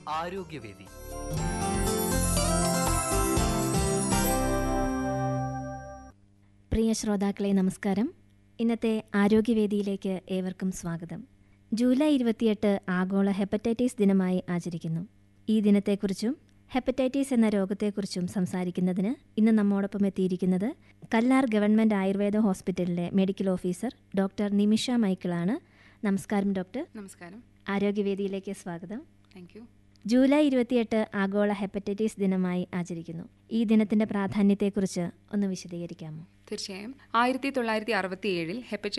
ആരോഗ്യവേദി പ്രിയ ശ്രോതാക്കളെ നമസ്കാരം ഇന്നത്തെ ആരോഗ്യവേദിയിലേക്ക് ഏവർക്കും സ്വാഗതം ജൂലൈ ഇരുപത്തിയെട്ട് ആഗോള ഹെപ്പറ്റൈറ്റിസ് ദിനമായി ആചരിക്കുന്നു ഈ ദിനത്തെക്കുറിച്ചും ഹെപ്പറ്റൈറ്റിസ് എന്ന രോഗത്തെക്കുറിച്ചും സംസാരിക്കുന്നതിന് ഇന്ന് നമ്മോടൊപ്പം എത്തിയിരിക്കുന്നത് കല്ലാർ ഗവൺമെൻറ് ആയുർവേദ ഹോസ്പിറ്റലിലെ മെഡിക്കൽ ഓഫീസർ ഡോക്ടർ നിമിഷ മൈക്കിളാണ് നമസ്കാരം ഡോക്ടർ നമസ്കാരം ആരോഗ്യവേദിയിലേക്ക് സ്വാഗതം താങ്ക് യു ജൂലൈ ഇരുപത്തിയെട്ട് ആഗോള ഹെപ്പറ്റൈറ്റിസ് ദിനമായി ആചരിക്കുന്നു ഈ ദിനത്തിന്റെ പ്രാധാന്യത്തെക്കുറിച്ച് ഒന്ന് വിശദീകരിക്കാമോ തീർച്ചയായും ആയിരത്തി തൊള്ളായിരത്തി അറുപത്തി ഏഴിൽ